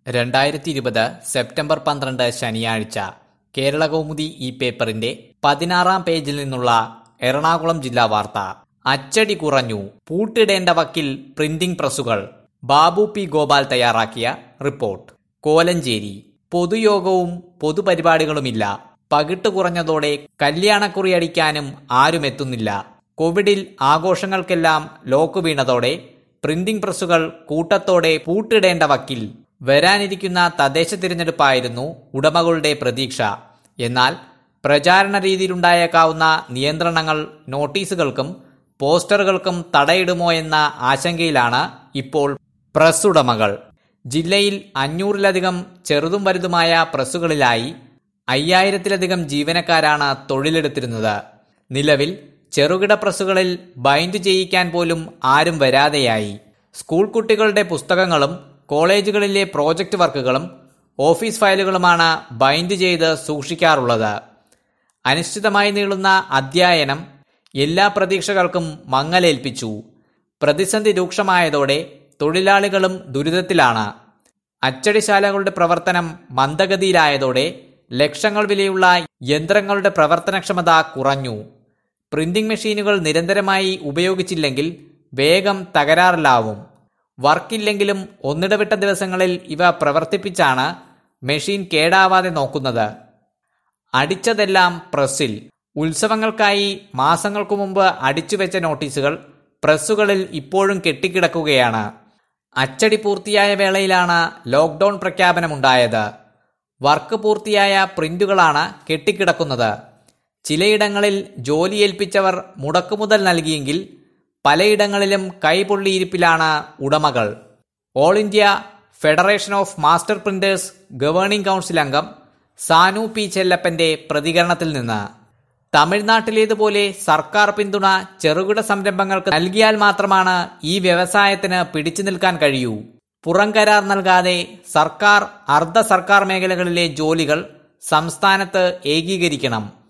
രണ്ടായിരത്തി ഇരുപത് സെപ്റ്റംബർ പന്ത്രണ്ട് ശനിയാഴ്ച കേരള കൗമുദി ഈ പേപ്പറിന്റെ പതിനാറാം പേജിൽ നിന്നുള്ള എറണാകുളം ജില്ലാ വാർത്ത അച്ചടി കുറഞ്ഞു പൂട്ടിടേണ്ട വക്കിൽ പ്രിന്റിംഗ് പ്രസ്സുകൾ ബാബു പി ഗോപാൽ തയ്യാറാക്കിയ റിപ്പോർട്ട് കോലഞ്ചേരി പൊതുയോഗവും പൊതുപരിപാടികളുമില്ല പകിട്ട് കുറഞ്ഞതോടെ കല്യാണക്കുറി അടിക്കാനും ആരും എത്തുന്നില്ല കോവിഡിൽ ആഘോഷങ്ങൾക്കെല്ലാം ലോക്ക് വീണതോടെ പ്രിന്റിംഗ് പ്രസ്സുകൾ കൂട്ടത്തോടെ പൂട്ടിടേണ്ട വക്കിൽ വരാനിരിക്കുന്ന തദ്ദേശ തിരഞ്ഞെടുപ്പായിരുന്നു ഉടമകളുടെ പ്രതീക്ഷ എന്നാൽ പ്രചാരണ രീതിയിലുണ്ടായേക്കാവുന്ന നിയന്ത്രണങ്ങൾ നോട്ടീസുകൾക്കും പോസ്റ്ററുകൾക്കും തടയിടുമോ എന്ന ആശങ്കയിലാണ് ഇപ്പോൾ പ്രസ് ഉടമകൾ ജില്ലയിൽ അഞ്ഞൂറിലധികം ചെറുതും വലുതുമായ പ്രസ്സുകളിലായി അയ്യായിരത്തിലധികം ജീവനക്കാരാണ് തൊഴിലെടുത്തിരുന്നത് നിലവിൽ ചെറുകിട പ്രസ്സുകളിൽ ബൈൻഡ് ചെയ്യിക്കാൻ പോലും ആരും വരാതെയായി സ്കൂൾ കുട്ടികളുടെ പുസ്തകങ്ങളും കോളേജുകളിലെ പ്രോജക്റ്റ് വർക്കുകളും ഓഫീസ് ഫയലുകളുമാണ് ബൈൻഡ് ചെയ്ത് സൂക്ഷിക്കാറുള്ളത് അനിശ്ചിതമായി നീളുന്ന അധ്യയനം എല്ലാ പ്രതീക്ഷകൾക്കും മങ്ങലേൽപ്പിച്ചു പ്രതിസന്ധി രൂക്ഷമായതോടെ തൊഴിലാളികളും ദുരിതത്തിലാണ് അച്ചടിശാലകളുടെ പ്രവർത്തനം മന്ദഗതിയിലായതോടെ ലക്ഷങ്ങൾ വിലയുള്ള യന്ത്രങ്ങളുടെ പ്രവർത്തനക്ഷമത കുറഞ്ഞു പ്രിന്റിംഗ് മെഷീനുകൾ നിരന്തരമായി ഉപയോഗിച്ചില്ലെങ്കിൽ വേഗം തകരാറിലാവും വർക്കില്ലെങ്കിലും ഒന്നിടവിട്ട ദിവസങ്ങളിൽ ഇവ പ്രവർത്തിപ്പിച്ചാണ് മെഷീൻ കേടാവാതെ നോക്കുന്നത് അടിച്ചതെല്ലാം പ്രസ്സിൽ ഉത്സവങ്ങൾക്കായി മാസങ്ങൾക്കു മുമ്പ് അടിച്ചുവെച്ച നോട്ടീസുകൾ പ്രസ്സുകളിൽ ഇപ്പോഴും കെട്ടിക്കിടക്കുകയാണ് അച്ചടി പൂർത്തിയായ വേളയിലാണ് ലോക്ക്ഡൌൺ പ്രഖ്യാപനമുണ്ടായത് വർക്ക് പൂർത്തിയായ പ്രിന്റുകളാണ് കെട്ടിക്കിടക്കുന്നത് ചിലയിടങ്ങളിൽ ജോലി ഏൽപ്പിച്ചവർ മുടക്കുമുതൽ നൽകിയെങ്കിൽ പലയിടങ്ങളിലും കൈപൊള്ളിയിരിപ്പിലാണ് ഉടമകൾ all India federation of master printers governing council അംഗം സാനു പി ചെല്ലപ്പന്റെ പ്രതികരണത്തിൽ നിന്ന് തമിഴ്നാട്ടിലേതുപോലെ സർക്കാർ പിന്തുണ ചെറുകിട സംരംഭങ്ങൾക്ക് നൽകിയാൽ മാത്രമാണ് ഈ വ്യവസായത്തിന് പിടിച്ചു നിൽക്കാൻ കഴിയൂ പുറം കരാർ നൽകാതെ സർക്കാർ അർദ്ധ സർക്കാർ മേഖലകളിലെ ജോലികൾ സംസ്ഥാനത്ത് ഏകീകരിക്കണം